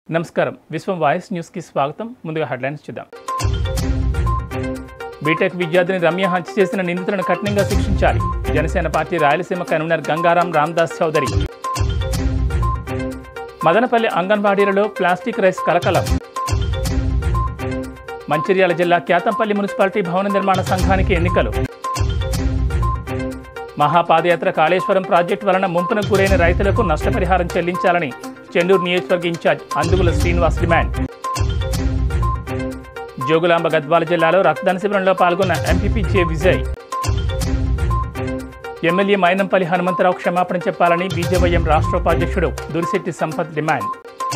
నమస్కారం విశ్వం వాయిస్ న్యూస్కి స్వాగతం ముందుగా హెడ్లైన్స్ చూద్దాం బీటెక్ విద్యార్థిని రమ్య హత్య చేసిన నిందితులను కఠినంగా శిక్షించాలి జనసేన పార్టీ రాయలసీమ కన్వీనర్ గంగారాం రామ్దాస్ చౌదరి మదనపల్లి అంగన్వాడీలలో ప్లాస్టిక్ రైస్ కలకలం మంచిర్యాల జిల్లా క్యాతంపల్లి మున్సిపాలిటీ భవన నిర్మాణ సంఘానికి ఎన్నికలు మహాపాదయాత్ర కాళేశ్వరం ప్రాజెక్టు వలన ముంపునకు గురైన రైతులకు నష్టపరిహారం చెల్లించాలని చెన్నూరు నియోజకవర్గ ఇన్ఛార్జ్ అందుగుల శ్రీనివాస్ డిమాండ్ జోగులాంబ గద్వాల జిల్లాలో రక్తదాన శిబిరంలో పాల్గొన్న MPP J Vijay MLA Mynampally Hanumantharao క్షమాపణ చెప్పాలని బీజేవైఎం రాష్ట్ర ఉపాధ్యక్షుడు దురిశెట్టి సంపత్ డిమాండ్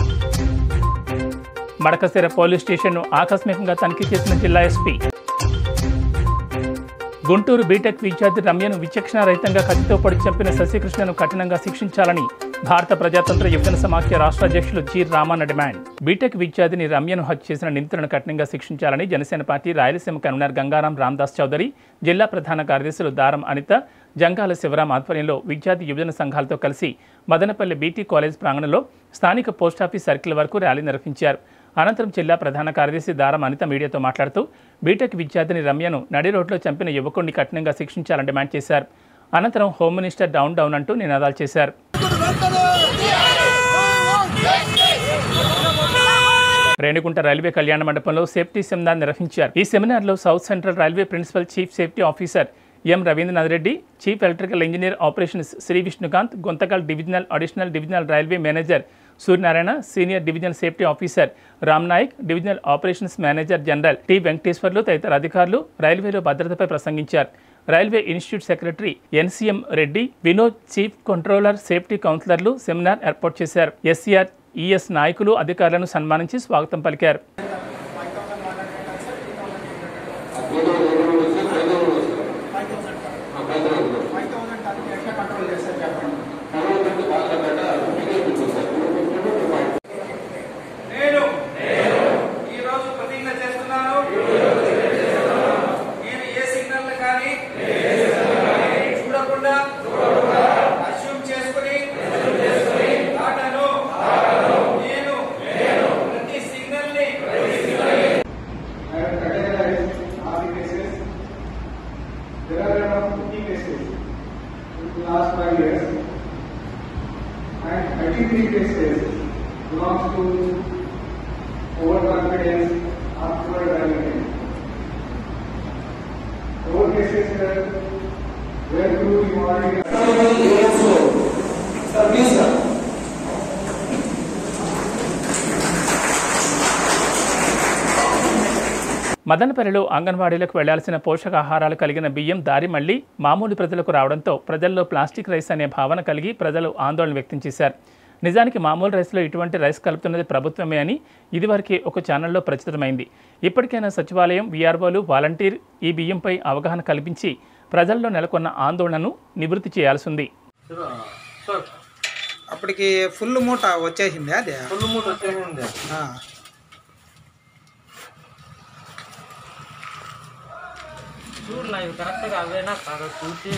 మడకసిర పోలీస్ స్టేషన్ను ఆకస్మికంగా తనిఖీ చేసిన జిల్లా ఎస్పీ గుంటూరు బీటెక్ విద్యార్థి రమ్యను విచక్షణారహితంగా కత్తితో పొడి చంపిన శశికృష్ణను కఠినంగా శిక్షించాలని భారత ప్రజాతంత్ర యువజన సమాఖ్య రాష్ట్ర అధ్యక్షులు జి రామన్న డిమాండ్ బీటెక్ విద్యార్థిని రమ్యను హత్య చేసిన నిందితులను కఠినంగా శిక్షించాలని జనసేన పార్టీ రాయలసీమ కన్వీనర్ గంగారాం రామ్దాస్ చౌదరి జిల్లా ప్రధాన కార్యదర్శులు దారం అనిత జంగాల శివరాం ఆధ్వర్యంలో విద్యార్థి యువజన సంఘాలతో కలిసి మదనపల్లి బీటీ కాలేజ్ ప్రాంగణంలో స్థానిక పోస్టాఫీస్ సర్కిల్ వరకు ర్యాలీ నిర్వహించారు అనంతరం జిల్లా ప్రధాన కార్యదర్శి దారం అనిత మీడియాతో మాట్లాడుతూ బీటెక్ విద్యార్థిని రమ్యను నడి రోడ్లో చంపిన యువకుడిని కఠినంగా శిక్షించాలని డిమాండ్ చేశారు అనంతరం హోమ్ మినిస్టర్ డౌన్ డౌన్ అంటూ నినాదాలు చేశారు రేణిగుంట రైల్వే కళ్యాణ మండపంలో సేఫ్టీ సెమినార్ నిర్వహించారు ఈ సెమినార్లో south central railway principal chief safety officer M Ravindranath Reddy chief electrical engineer operations Shri Vishnukant Guntakal divisional additional divisional railway manager Suryanarayana senior divisional safety officer Ram Naik divisional operations manager general T Venkateswarlu తదితర అధికారులు రైల్వేలో భద్రతపై ప్రసంగించారు railway institute secretary NCM Reddy Vinod chief controller safety కౌన్సిలర్లు seminar ఏర్పాటు చేశారు SCR ES నాయకులు అధికారులను సన్మానించి స్వాగతం పలికారు నేను ఈ రోజు ప్రతిజ్ఞ చేస్తున్నాను నేను ఏ సిగ్నల్ కానీ చూడకుండా అస్యూమ్ చేసుకుని దాటాను నేను ప్రతి సిగ్నల్ ని I have categorized all the cases. There are around 50 cases in the last five years, and 33 cases belongs to overconfidence or poor driving. Four cases were where through the already. మదనపల్లిలో అంగన్వాడీలకు వెళ్లాల్సిన పోషకాహారాలు కలిగిన బియ్యం దారి మళ్లీ మామూలు ప్రజలకు రావడంతో ప్రజల్లో ప్లాస్టిక్ రైస్ అనే భావన కలిగి ప్రజలు ఆందోళన వ్యక్తం చేశారు నిజానికి మామూలు రైస్లో ఇటువంటి రైస్ కలుపుతున్నది ప్రభుత్వమే అని ఇదివరకే ఒక ఛానల్లో ప్రచురితమైంది ఇప్పటికైనా సచివాలయం వీఆర్ఓలు వాలంటీర్ ఈ బియ్యంపై అవగాహన కల్పించి ప్రజల్లో నెలకొన్న ఆందోళనను నివృత్తి చేయాల్సి ఉంది అప్పటికి ఫుల్ మూట వచ్చేసింది అదే ఫుల్ మూట వచ్చేసింది ఆ. చూడు నా ఇది కరెక్ట్గా అవేనా కాదు చూసి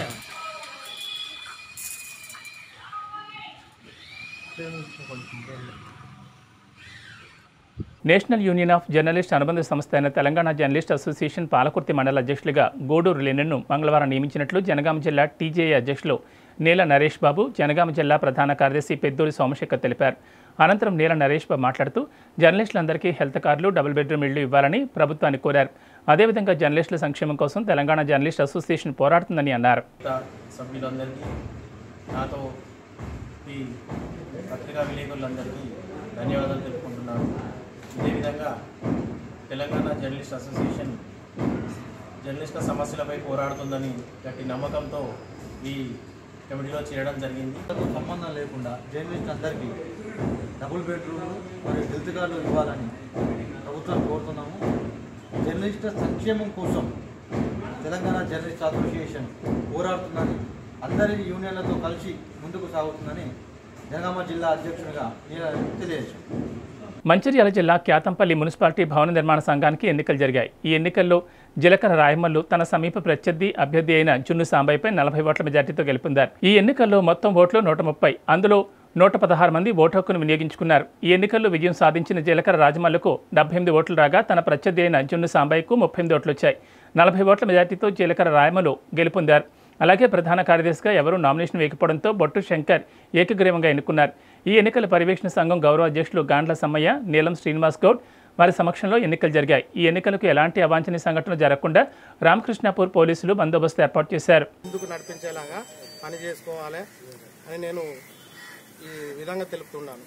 నేషనల్ యూనియన్ ఆఫ్ జర్నలిస్ట్ అనుబంధ సంస్థ అయిన తెలంగాణ జర్నలిస్ట్ అసోసియేషన్ పాలకుర్తి మండల అధ్యక్షులుగా గూడూరు లెనెన్ను మంగళవారం నియమించినట్లు జనగామ జిల్లా టీజేఏ అధ్యక్షులు నీల నరేష్ బాబు జనగామ జిల్లా ప్రధాన కార్యదర్శి పెద్దూరి సోమశేఖర్ తెలిపారు అనంతరం నీల నరేష్ బాబు మాట్లాడుతూ జర్నలిస్టులందరికీ హెల్త్ కార్డులు డబుల్ బెడ్రూమ్ ఇళ్లు ఇవ్వాలని ప్రభుత్వాన్ని కోరారు అదేవిధంగా జర్నలిస్టుల సంక్షేమం కోసం తెలంగాణ జర్నలిస్ట్ అసోసియేషన్ పోరాడుతుందని అన్నారు మిగతా సభ్యులందరికీ నాతో ఈ పత్రికా విలేకరులందరికీ ధన్యవాదాలు తెలుపుకుంటున్నాను ఇదేవిధంగా తెలంగాణ జర్నలిస్ట్ అసోసియేషన్ జర్నలిస్టుల సమస్యలపై పోరాడుతుందని గట్టి నమ్మకంతో ఈ కమిటీలో చేరడం జరిగింది తో సంబంధం లేకుండా జర్నలిస్ట్ అందరికీ డబుల్ బెడ్రూమ్లు మరియు హెల్త్ కార్డులు ఇవ్వాలని ప్రభుత్వం కోరుతున్నాము జర్నలిస్టుల సంక్షేమం కోసం తెలంగాణ జర్నలిస్ట్ అసోసియేషన్ పోరాడుతుందని అందరి యూనియన్లతో కలిసి ముందుకు సాగుతుందని జనగామ జిల్లా అధ్యక్షునిగా నేను తెలియజేశాను మంచిర్యాల జిల్లా క్యాతంపల్లి మున్సిపాలిటీ భవన నిర్మాణ సంఘానికి ఎన్నికలు జరిగాయి ఈ ఎన్నికల్లో జిలకర రాయమల్లు తన సమీప ప్రత్యర్థి అభ్యర్థి అయిన జున్ను సాంబయ్యపై నలభై ఓట్ల మెజార్టీతో గెలుపొందారు ఈ ఎన్నికల్లో మొత్తం ఓట్లు నూట ముప్పై అందులో నూట పదహారు మంది ఓటు హక్కును వినియోగించుకున్నారు ఈ ఎన్నికల్లో విజయం సాధించిన జీలకర్ర రాజమల్లుకు డెబ్బై ఎనిమిది ఓట్లు రాగా తన ప్రత్యర్థి అయిన జున్ను సాంబయ్యకు ముప్పై ఎనిమిది ఓట్లు వచ్చాయి నలభై ఓట్ల మెజార్టీతో జీలకర్ర రాయమలు గెలుపొందారు అలాగే ప్రధాన కార్యదర్శిగా ఎవరూ నామినేషన్ వేయకపోవడంతో బొట్టు శంకర్ ఏకగ్రీవంగా ఎన్నుకున్నారు ఈ ఎన్నికల పర్యవేక్షణ సంఘం గౌరవ అధ్యక్షులు గాండ్ల సమ్మయ్య నీలం శ్రీనివాస్ గౌడ్ వారి సమక్షంలో ఎన్నికలు జరిగాయి ఈ ఎన్నికలకు ఎలాంటి అవాంఛనీయ సంఘటనలు జరగకుండా రామకృష్ణాపూర్ పోలీసులు బందోబస్తు ఏర్పాటు చేశారు ముందుకు నడిపించేలాగా పని చేసుకోవాలి అని నేను ఈ విధంగా తెలుపుతున్నాను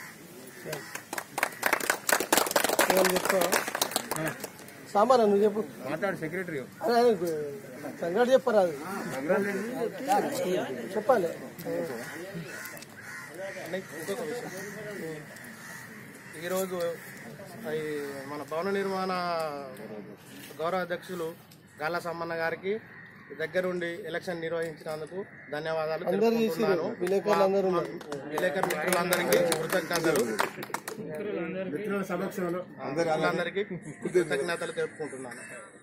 ఏం చెప్తావా? సాంబార్ నువ్వు చెప్పు మాట్లాడు సెక్రటరీ సంగతి చెప్పరాదు చెప్పాలి ఇంకొక విషయం ఈరోజు ఈ మన భవన నిర్మాణ గౌరవ అధ్యక్షులు గాల సమ్మన్న గారికి దగ్గరుండి ఎలక్షన్ నిర్వహించినందుకు ధన్యవాదాలు తెలుపుకుంటున్నాను. మా- విలేకరు మిత్రులందరికీ కృతజ్ఞతలు అందరికీ కృతజ్ఞతలు తెలుపుకుంటున్నాను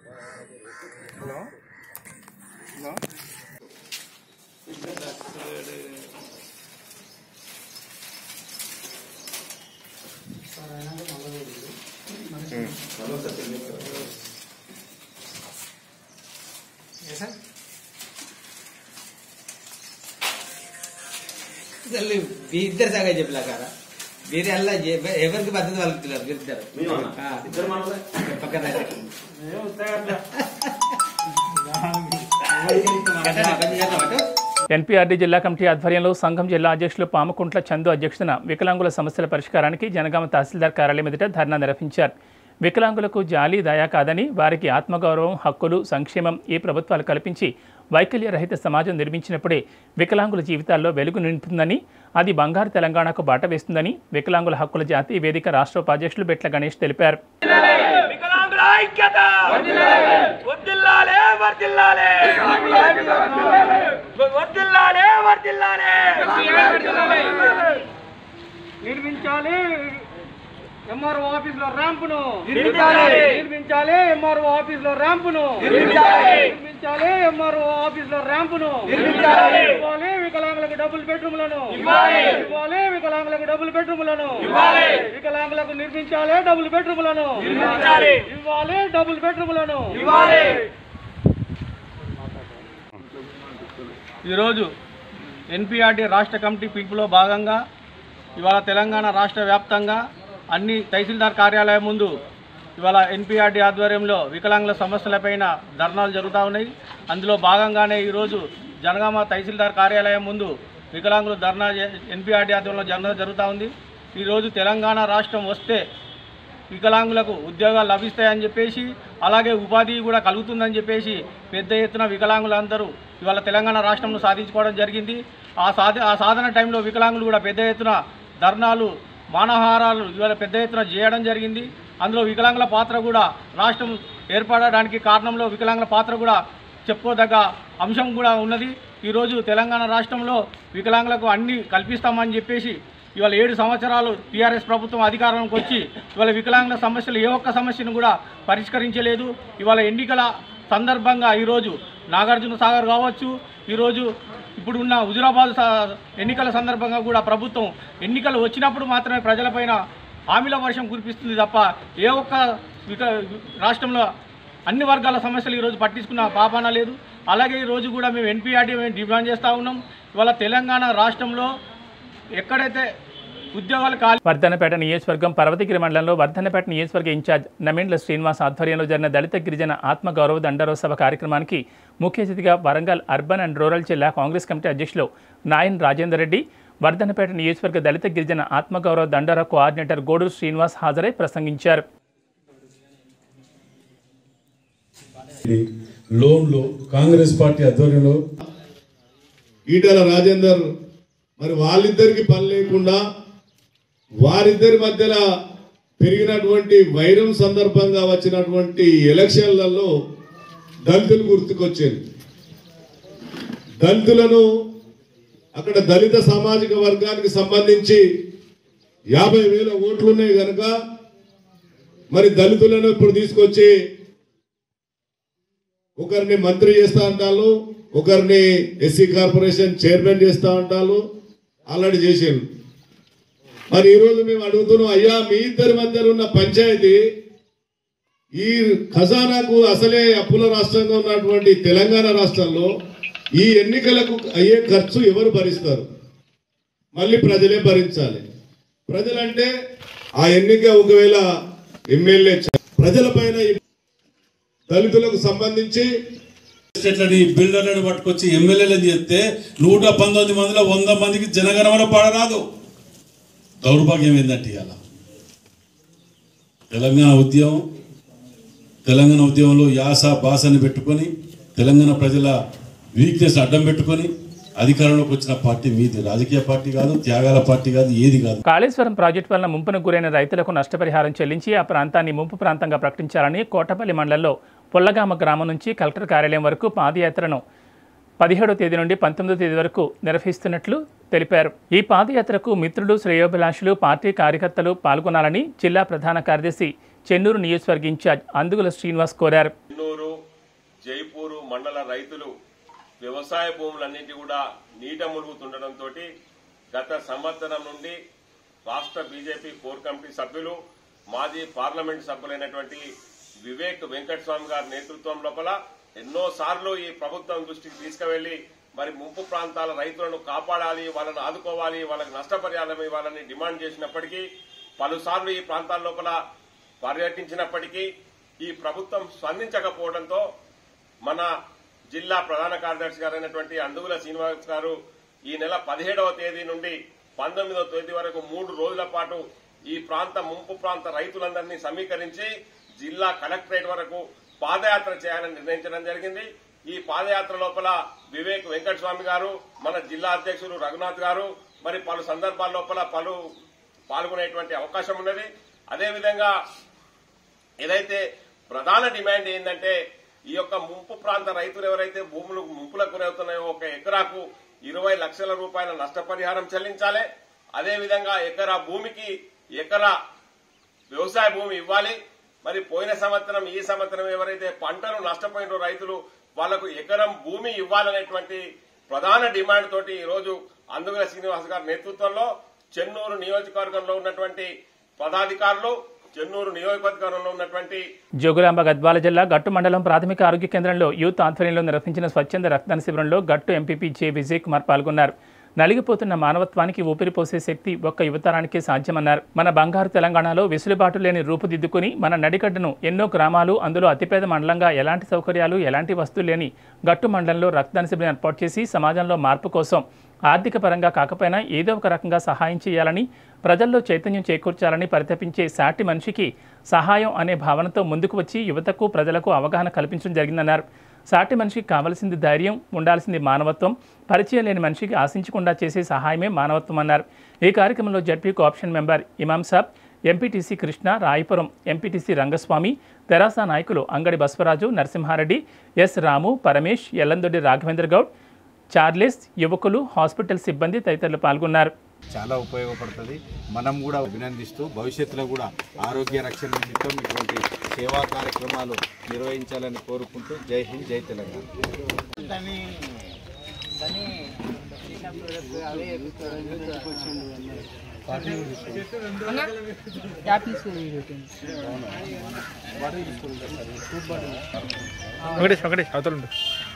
అసలు మీ ఇద్దరు సగా చెప్పలే కదా మీరు ఎలా ఎవరికి పద్ధతి వాళ్ళకి ఇద్దరు పక్కన ఎన్పీఆర్డీ జిల్లా కమిటీ ఆధ్వర్యంలో సంఘం జిల్లా అధ్యక్షులు పామకుంట్ల చందు అధ్యక్షతన వికలాంగుల సమస్యల పరిష్కారానికి జనగామ తహసీల్దార్ కార్యాలయం ఎదుట ధర్నా నిర్వహించారు వికలాంగులకు జాలి దయా కాదని వారికి ఆత్మగౌరవం హక్కులు సంక్షేమం ఈ ప్రభుత్వాలు కల్పించి వైకల్య రహిత సమాజం నిర్మించినప్పుడే వికలాంగుల జీవితాల్లో వెలుగు నింపుతుందని అది బంగారు తెలంగాణకు బాట వేస్తుందని వికలాంగుల హక్కుల జాతీయ వేదిక రాష్ట్ర ఉపాధ్యక్షులు బెట్ల గణేష్ తెలిపారు నిర్మించాలి ఎంఆర్ఓ ఆఫీస్ లో ర్యాంపును నిర్మించాలి ఎంఆర్ఓ ఆఫీస్ లో ర్యాంపును నిర్మించాలి ఎంఆర్ఓ ఆఫీస్ లో ర్యాంపును ఇవ్వాలి వికలాంగులకు డబుల్ బెడ్రూమ్లను ఇవ్వాలి వికలాంగులకు డబుల్ బెడ్రూమ్లను వికలాంగులకు నిర్మించాలి డబుల్ బెడ్రూమ్లను ఇవ్వాలి డబుల్ బెడ్రూమ్లను ఈరోజు ఎన్పిఆర్డి రాష్ట్ర కమిటీ పిలుపులో భాగంగా ఇవాళ తెలంగాణ రాష్ట్ర వ్యాప్తంగా అన్ని తహసీల్దార్ కార్యాలయం ముందు ఇవాళ ఎన్పిఆర్డి ఆధ్వర్యంలో వికలాంగుల సమస్యలపైన ధర్నాలు జరుగుతూ ఉన్నాయి అందులో భాగంగానే ఈరోజు జనగామ తహసీల్దార్ కార్యాలయం ముందు వికలాంగులు ధర్నా ఎన్పిఆర్డి ఆధ్వర్యంలో ధర్నా జరుగుతూ ఉంది ఈరోజు తెలంగాణ రాష్ట్రం వస్తే వికలాంగులకు ఉద్యోగాలు లభిస్తాయని చెప్పేసి అలాగే ఉపాధి కూడా కలుగుతుందని చెప్పేసి పెద్ద ఎత్తున వికలాంగులందరూ ఇవాళ తెలంగాణ రాష్ట్రంలో సాధించుకోవడం జరిగింది ఆ సాధ ఆ సాధన టైంలో వికలాంగులు కూడా పెద్ద ఎత్తున ధర్నాలు మానహారాలు ఇవాళ పెద్ద ఎత్తున చేయడం జరిగింది అందులో వికలాంగుల పాత్ర కూడా రాష్ట్రం ఏర్పడడానికి కారణంలో వికలాంగుల పాత్ర కూడా చెప్పుకోదగ్గ అంశం కూడా ఉన్నది ఈరోజు తెలంగాణ రాష్ట్రంలో వికలాంగులకు అన్ని కల్పిస్తామని చెప్పేసి ఇవాళ ఏడు సంవత్సరాలు టీఆర్ఎస్ ప్రభుత్వం అధికారంలోకి వచ్చి ఇవాళ వికలాంగుల సమస్యలు ఏ ఒక్క సమస్యను కూడా పరిష్కరించలేదు ఇవాళ ఎన్నికల సందర్భంగా ఈరోజు నాగార్జున సాగర్ కావచ్చు ఈరోజు ఇప్పుడు ఉన్న హుజురాబాద్ స- ఎన్నికల సందర్భంగా కూడా ప్రభుత్వం ఎన్నికలు వచ్చినప్పుడు మాత్రమే ప్రజలపైన హామీల వర్షం కురిపిస్తుంది తప్ప ఏ ఒక్క విక రాష్ట్రంలో అన్ని వర్గాల సమస్యలు ఈరోజు పట్టించుకున్న పాపాన లేదు అలాగే ఈరోజు కూడా మేము ఎన్పీఆర్డీ మేము డిమాండ్ చేస్తూ ఉన్నాం ఇవాళ తెలంగాణ రాష్ట్రంలో ఎక్కడైతే ఉద్యోగాలు ఖాళీ వర్ధన్నపేట నియోజకవర్గం పర్వతగిరి మండలంలో వర్ధన్నపేట నియోజకవర్గ ఇన్ఛార్జ్ నమేండ్ల శ్రీనివాస్ ఆధ్వర్యంలో జరిగిన దళిత గిరిజన ఆత్మగౌరవ దండరోత్సవ కార్యక్రమానికి ముఖ్య అతిథిగా వరంగల్ అర్బన్ అండ్ రూరల్ జిల్లా కాంగ్రెస్ కమిటీ అధ్యక్షులు నాయన్ రాజేందర్ రెడ్డి వర్ధన్నపేట నియోజకవర్గ దళిత గిరిజన ఆత్మగౌరవ దండర కోఆర్డినేటర్ గోడూరు శ్రీనివాస్ హాజరై ప్రసంగించారు లోన్లో కాంగ్రెస్ పార్టీ ఆధ్వర్యంలో ఈటల రాజేందర్ మరి వాళ్ళిద్దరికి పని లేకుండా వారిద్దరి మధ్యన పెరిగినటువంటి వైరం సందర్భంగా వచ్చినటువంటి ఎలక్షన్లలో దళితులు గుర్తుకొచ్చింది దళితులను అక్కడ దళిత సామాజిక వర్గానికి సంబంధించి యాభై వేల ఓట్లు ఉన్నాయి కనుక మరి దళితులను ఇప్పుడు తీసుకొచ్చి ఒకరిని మంత్రి చేస్తా అంటారు ఒకరిని ఎస్సీ కార్పొరేషన్ చైర్మన్ చేస్తా అంటారు ఆల్రెడీ చేసారు మరి ఈరోజు మేము అడుగుతున్నాం అయ్యా మీ ఇద్దరి మధ్యలో ఉన్న పంచాయతీ ఈ ఖజానాకు అసలే అప్పుల రాష్ట్రంగా ఉన్నటువంటి తెలంగాణ రాష్ట్రంలో ఈ ఎన్నికలకు అయ్యే ఖర్చు ఎవరు భరిస్తారు మళ్ళీ ప్రజలే భరించాలి ప్రజలంటే ఆ ఎన్నిక ఒకవేళ ఎమ్మెల్యే ప్రజలపైన ఈ దళితులకు సంబంధించి ఎస్టేట్లని బిల్డర్లను పట్టుకొచ్చి ఎమ్మెల్యేలను చేస్తే నూట పంతొమ్మిది మందిలో వంద మందికి జనగణమన పాడరాదు దౌర్భాగ్యం ఏందంటే ఇవాళ తెలంగాణ ఉద్యమం తెలంగాణ ఉద్యమంలో యాస భాషని పెట్టుకొని తెలంగాణ ప్రజల వీక్నెస్ అడ్డం పెట్టుకొని అధికారంలోకి వచ్చిన పార్టీ మీది రాజకీయ పార్టీ కాదు త్యాగాల పార్టీ కాదు ఏది కాదు కాళేశ్వరం ప్రాజెక్టు వలన ముంపునకు గురైన రైతులకు నష్టపరిహారం చెల్లించి ఆ ప్రాంతాన్ని ముంపు ప్రాంతంగా ప్రకటించాలని కోటపల్లి మండలంలో పుల్లగామ గ్రామం నుంచి కలెక్టర్ కార్యాలయం వరకు పాదయాత్రను పదిహేడో తేదీ నుండి పంతొమ్మిదో తేదీ వరకు నిర్వహిస్తున్నట్లు తెలిపారు ఈ పాదయాత్రకు మిత్రులు శ్రేయోభిలాషులు పార్టీ కార్యకర్తలు పాల్గొనాలని జిల్లా ప్రధాన కార్యదర్శి చెన్నూరు నియోజకవర్గ ఇన్ఛార్జ్ అందుగుల శ్రీనివాస్ కోరారు చెన్నూరు జైపూరు మండల రైతులు వ్యవసాయ భూములన్నింటి కూడా నీట మురుగుతుండటంతో గత సంవత్సరం నుండి రాష్ట్ర బీజేపీ కోర్ కమిటీ సభ్యులు మాజీ పార్లమెంట్ సభ్యులైనటువంటి వివేక్ వెంకటస్వామి గారి నేతృత్వం లోపల ఎన్నో సార్లు ఈ ప్రభుత్వం దృష్టికి తీసుకువెళ్లి మరి ముంపు ప్రాంతాల రైతులను కాపాడాలి వాళ్ళని ఆదుకోవాలి వాళ్ళకి నష్టపరిహారం ఇవ్వాలని డిమాండ్ చేసినప్పటికీ పలుసార్లు ఈ ప్రాంతాల లోపల పర్యటించినప్పటికీ ఈ ప్రభుత్వం స్పందించకపోవడంతో మన జిల్లా ప్రధాన కార్యదర్శి గారైనటువంటి అందుగుల శ్రీనివాస్ గారు ఈ నెల పదిహేడవ తేదీ నుండి పంతొమ్మిదవ తేదీ వరకు మూడు రోజుల పాటు ఈ ప్రాంత ముంపు ప్రాంత రైతులందరినీ సమీకరించి జిల్లా కలెక్టరేట్ వరకు పాదయాత్ర చేయాలని నిర్ణయించడం జరిగింది ఈ పాదయాత్ర లోపల వివేక్ వెంకటస్వామి గారు మన జిల్లా అధ్యక్షులు రఘునాథ్ గారు మరి పలు సందర్భాల లోపల పలు పాల్గొనేటువంటి అవకాశం ఉన్నది అదేవిధంగా ఏదైతే ప్రధాన డిమాండ్ ఏంటంటే ఈ యొక్క ముంపు ప్రాంత రైతులు ఎవరైతే భూములు ముంపులకు గురవుతున్నాయో ఒక ఎకరాకు ఇరవై లక్షల రూపాయల నష్టపరిహారం చెల్లించాలి అదేవిధంగా ఎకరా భూమికి ఎకరా వ్యవసాయ భూమి ఇవ్వాలి మరి పోయిన సంవత్సరం ఈ సంవత్సరం ఎవరైతే పంటలు నష్టపోయిన రైతులు వాళ్లకు ఎకరం భూమి ఇవ్వాలనేటువంటి ప్రధాన డిమాండ్ తోటి ఈ రోజు అందుగుల శ్రీనివాస్ గారి నేతృత్వంలో చెన్నూరు నియోజకవర్గంలో ఉన్నటువంటి పదాధికారులు చెన్నూరు నియోజకవర్గంలో ఉన్నటువంటి జోగులాంబ గద్వాల జిల్లా గట్టు మండలం ప్రాథమిక ఆరోగ్య కేంద్రంలో యూత్ ఆధ్వర్యంలో నిర్వహించిన స్వచ్ఛంద రక్తదాన శిబిరంలో గట్టు ఎంపీపీ జె విజయ్ కుమార్ పాల్గొన్నారు నలిగిపోతున్న మానవత్వానికి ఊపిరిపోసే శక్తి ఒక్క యువతరానికే సాధ్యమన్నారు మన బంగారు తెలంగాణలో వెసులుబాటు లేని రూపుదిద్దుకుని మన నడిగడ్డను ఎన్నో గ్రామాలు అందులో అతిపేద మండలంగా ఎలాంటి సౌకర్యాలు ఎలాంటి వస్తువులు లేని గట్టు మండలంలో రక్తదాన శిబిరం ఏర్పాటు చేసి సమాజంలో మార్పు కోసం ఆర్థిక పరంగా కాకపోయినా ఏదో ఒక రకంగా సహాయం చేయాలని ప్రజల్లో చైతన్యం చేకూర్చాలని పరితపించే సాటి మనిషికి సహాయం అనే భావనతో ముందుకు వచ్చి యువతకు ప్రజలకు అవగాహన కల్పించడం జరిగిందన్నారు సాటి మనిషికి కావలసింది ధైర్యం ఉండాల్సింది మానవత్వం పరిచయం లేని మనిషికి ఆశించకుండా చేసే సహాయమే మానవత్వం అన్నారు ఈ కార్యక్రమంలో ZP cooption member Imam Sab MPTC Krishna Rayapuram MPTC Rangaswamy TRS నాయకులు అంగడి బసవరాజు నరసింహారెడ్డి ఎస్ రాము పరమేష్ ఎల్లందొడ్డి రాఘవేంద్ర గౌడ్ చార్లెస్ యువకులు హాస్పిటల్ సిబ్బంది తదితరులు పాల్గొన్నారు చాలా ఉపయోగపడుతుంది మనం కూడా అభినందిస్తూ భవిష్యత్తులో కూడా ఆరోగ్య రక్షణ నిమిత్తం ఇటువంటి సేవా కార్యక్రమాలు నిర్వహించాలని కోరుకుంటూ జై హింద్ జై తెలంగాణ వెంకటేష్ వెంకటేష్ అవతల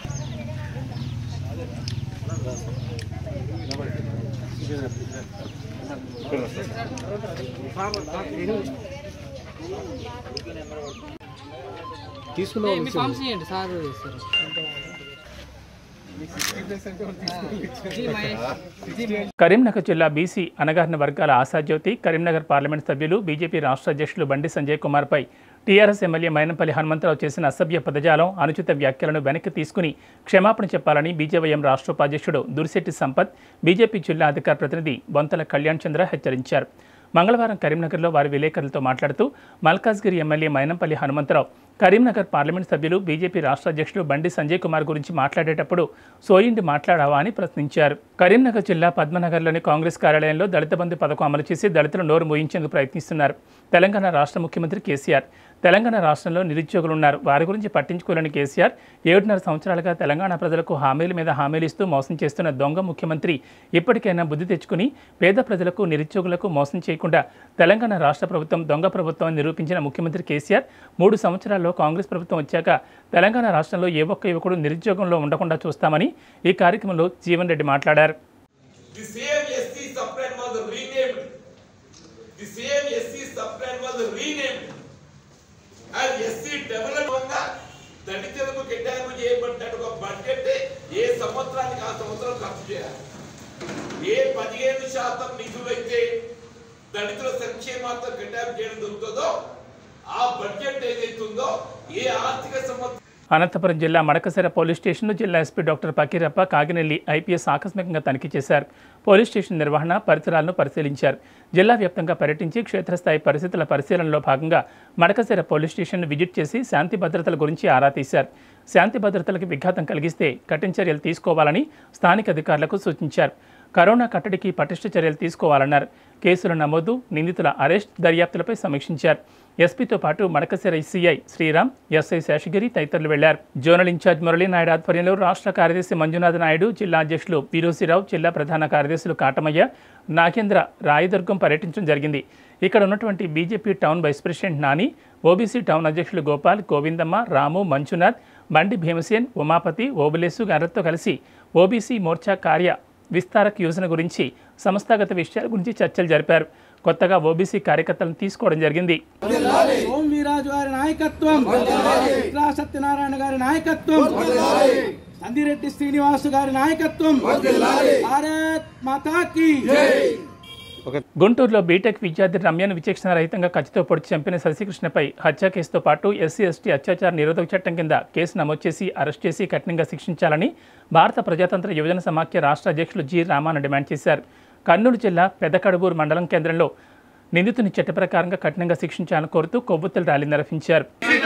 కరీంనగర్ జిల్లా బీసీ అణగారిన వర్గాల ఆశాజ్యోతి కరీంనగర్ పార్లమెంట్ సభ్యులు బీజేపీ రాష్ట్ర అధ్యక్షులు బండి సంజయ్ కుమార్పై టీఆర్ఎస్ ఎమ్మెల్యే మైనంపల్లి హనుమంతరావు చేసిన అసభ్య పదజాలం అనుచిత వ్యాఖ్యలను వెనక్కి తీసుకుని క్షమాపణ చెప్పాలని బీజేవైఎం రాష్ట్ర ఉపాధ్యక్షుడు దురిశెట్టి సంపత్ బీజేపీ జిల్లా అధికార ప్రతినిధి బొంతల కళ్యాణ్ చంద్ర హెచ్చరించారు మంగళవారం కరీంనగర్లో వారి విలేకరులతో మాట్లాడుతూ మల్కాజ్గిరి ఎమ్మెల్యే మైనంపల్లి హనుమంతరావు కరీంనగర్ పార్లమెంట్ సభ్యులు బీజేపీ రాష్ట్ర అధ్యక్షుడు బండి సంజయ్ కుమార్ గురించి మాట్లాడేటప్పుడు సోయిండి మాట్లాడావా అని ప్రశ్నించారు కరీంనగర్ జిల్లా పద్మనగర్లోని కాంగ్రెస్ కార్యాలయంలో దళిత బంధు పథకం అమలు చేసి దళితులు నోరు మూయించేందుకు ప్రయత్నిస్తున్నారు తెలంగాణ రాష్ట్ర ముఖ్యమంత్రి కేసీఆర్ తెలంగాణ రాష్ట్రంలో నిరుద్యోగులు ఉన్నారు వారి గురించి పట్టించుకోలేని కేసీఆర్ ఏడున్నర సంవత్సరాలుగా తెలంగాణ ప్రజలకు హామీల మీద హామీలు ఇస్తూ మోసం చేస్తున్న దొంగ ముఖ్యమంత్రి ఇప్పటికైనా బుద్ధి తెచ్చుకుని పేద ప్రజలకు నిరుద్యోగులకు మోసం చేయకుండా తెలంగాణ రాష్ట్ర ప్రభుత్వం దొంగ ప్రభుత్వం అని నిరూపించిన ముఖ్యమంత్రి కేసీఆర్ మూడు సంవత్సరాల్లో కాంగ్రెస్ ప్రభుత్వం వచ్చాక తెలంగాణ రాష్ట్రంలో ఏ ఒక్క యువకుడు నిరుద్యోగంలో ఉండకుండా చూస్తామని ఈ కార్యక్రమంలో జీవన్ రెడ్డి మాట్లాడారు The same SC subplan was renamed. The same SC subplan was renamed. And SC development గా దళితులకు కేటాయింపు చేయబడినట్టు ఒక బడ్జెట్ ఏ సంవత్సరానికి ఆ సంవత్సరం ఖర్చు చేయాలి ఏ పదిహేను శాతం నిధులైతే దళితుల సంక్షేమార్థం కేటాయింపు చేయడం జరుగుతుందో ఆ బడ్జెట్ ఏదైతుందో ఏ ఆర్థిక సంవత్సరం అనంతపురం జిల్లా మడకసిర పోలీస్ స్టేషన్ను జిల్లా SP doctor Pakirappa Kaginelli IPS ఆకస్మికంగా తనిఖీ చేశారు పోలీస్ స్టేషన్ నిర్వహణ పరిసరాలను పరిశీలించారు జిల్లా వ్యాప్తంగా పర్యటించి క్షేత్రస్థాయి పరిస్థితుల పరిశీలనలో భాగంగా మడకసిర పోలీస్ స్టేషన్ను విజిట్ చేసి శాంతి భద్రతల గురించి ఆరా తీశారు శాంతి భద్రతలకు విఘాతం కలిగిస్తే కఠిన చర్యలు తీసుకోవాలని స్థానిక అధికారులకు సూచించారు కరోనా కట్టడికి పటిష్ట చర్యలు తీసుకోవాలన్నారు కేసుల నమోదు నిందితుల అరెస్ట్ దర్యాప్తులపై సమీక్షించారు ఎస్పీతో పాటు మడకసిర సిఐ శ్రీరామ్ ఎస్ఐ శేషగిరి తదితరులు వెళ్లారు జోనల్ ఇన్ఛార్జ్ మురళీనాయుడు ఆధ్వర్యంలో రాష్ట్ర కార్యదర్శి మంజునాథ్ నాయుడు జిల్లా అధ్యక్షులు వీరోసిరావు జిల్లా ప్రధాన కార్యదర్శులు కాటమయ్య నాగేంద్ర రాయదుర్గం పర్యటించడం జరిగింది ఇక్కడ ఉన్నటువంటి BJP town vice president Nani OBC town అధ్యక్షులు గోపాల్ గోవిందమ్మ రాము మంజునాథ్ బండి భీమసేన్ ఉమాపతి ఓబులేసు గారితో కలిసి ఓబీసీ మోర్చా కార్య విస్తారక్ యోజన గురించి సంస్థాగత విషయాల గురించి చర్చలు జరిపారు కొత్తగా ఓబీసీ కార్యకర్తలను తీసుకోవడం జరిగింది ఓం వీరాజు గారి నాయకత్వం ఇట్లా సత్యనారాయణ గారి నాయకత్వం సందిరెడ్డి శ్రీనివాసు గారి నాయకత్వం భారత్ మాతాకి గుంటూరులో బీటెక్ విద్యార్థి రమ్యను విచక్షణ రహితంగా కత్తితో పొడిచి చంపిన శశికృష్ణపై హత్య కేసుతో పాటు ఎస్సీ ఎస్టీ అత్యాచార నిరోధక చట్టం కింద కేసు నమోదు చేసి అరెస్ట్ చేసి కఠినంగా శిక్షించాలని భారత ప్రజాతంత్ర యువజన సమాఖ్య రాష్ట్ర అధ్యక్షులు జి రామాన డిమాండ్ చేశారు కర్నూలు జిల్లా పెదకడుగూరు మండలం కేంద్రంలో నిందితుని చట్ట ప్రకారంగా కఠినంగా శిక్షించాలని కోరుతూ కొవ్వొత్తుల ర్యాలీ నిర్వహించారు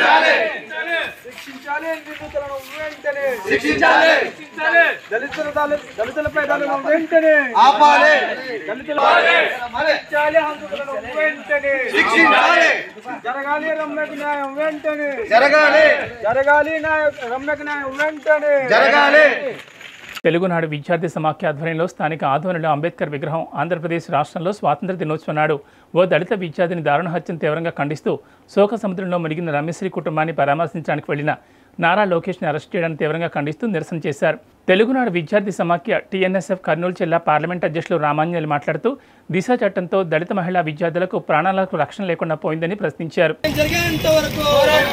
శిక్షించాలి నిందితులను వెంటనే శిక్షించాలి. శిక్షించాలి దళితుల దాడులు- దళితులపై దాడులను వెంటనే ఆపాలి. దళితులపై శిక్షించాలి హంతకులను వెంటనే శిక్షించాలి. జరగాలి రమ్యకు న్యాయం వెంటనే జరగాలి. జరగాలి న్యాయ రమ్యకు న్యాయం వెంటనే జరగాలి. తెలుగునాడు విద్యార్థి సమాఖ్య ఆధ్వర్యంలో స్థానిక ఆధ్వర్యంలో అంబేద్కర్ విగ్రహం ఆంధ్రప్రదేశ్ రాష్ట్రంలో స్వాతంత్ర దినోత్సవం నాడు ఓ దళిత విద్యార్థిని దారుణ హత్యను తీవ్రంగా ఖండిస్తూ శోక సముద్రంలో మునిగిన రమేశ్రీ కుటుంబాన్ని పరామర్శించడానికి వెళ్లిన నారా లోకేష్ని అరెస్ట్ చేయడాన్ని తీవ్రంగా ఖండిస్తూ నిరసన చేశారు తెలుగునాడు విద్యార్థి సమాఖ్య టీఎన్ఎస్ఎఫ్ కర్నూలు జిల్లా పార్లమెంట్ అధ్యక్షులు రామాంజలి మాట్లాడుతూ దిశ చట్టంతో దళిత మహిళా విద్యార్థులకు ప్రాణాలకు రక్షణ లేకుండా పోయిందని ప్రశ్నించారు జరిగేంత వరకు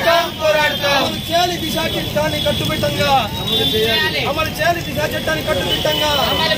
అమలు చేయాలి దిశ చట్టాన్ని కట్టుబిట్టంగా అమలు చేయాలి దిశ చట్టాన్ని కట్టుబిట్టంగా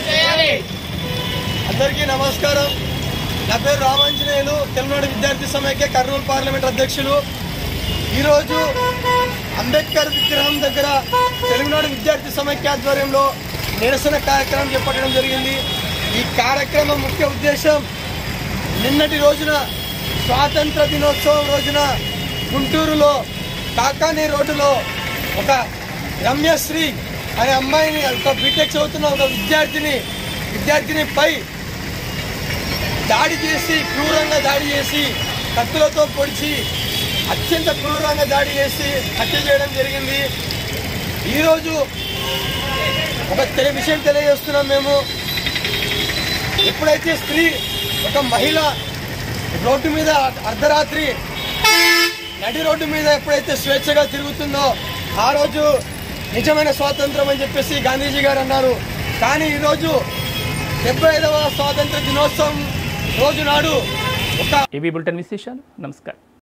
అందరికీ నమస్కారం నా పేరు రామాంజనేయులు తెలుగునాడు విద్యార్థి సమైక్య కర్నూలు పార్లమెంట్ అధ్యక్షులు ఈరోజు అంబేద్కర్ విగ్రహం దగ్గర తెలుగునాడు విద్యార్థి సమైక్య ఆధ్వర్యంలో నిరసన కార్యక్రమం చేపట్టడం జరిగింది ఈ కార్యక్రమం ముఖ్య ఉద్దేశం నిన్నటి రోజున స్వాతంత్ర దినోత్సవం రోజున గుంటూరులో కాకాని రోడ్డులో ఒక రమ్యశ్రీ అనే అమ్మాయిని ఒక బీటెక్ చదువుతున్న ఒక విద్యార్థిని విద్యార్థినిపై దాడి చేసి క్రూరంగా దాడి చేసి కత్తులతో పొడిచి అత్యంత క్రూరంగా దాడి చేసి హత్య చేయడం జరిగింది ఈరోజు ఒక తెలి విషయం తెలియజేస్తున్నాం మేము ఎప్పుడైతే స్త్రీ ఒక మహిళ రోడ్డు మీద అర్ధరాత్రి నడి రోడ్డు మీద ఎప్పుడైతే స్వేచ్ఛగా తిరుగుతుందో ఆ రోజు నిజమైన స్వాతంత్రం అని చెప్పేసి గాంధీజీ గారు అన్నారు కానీ ఈరోజు డెబ్బై ఐదవ స్వాతంత్ర దినోత్సవం రోజు నాడు ఒక ఏబీ బులెటిన్ విశేషాలు నమస్కారం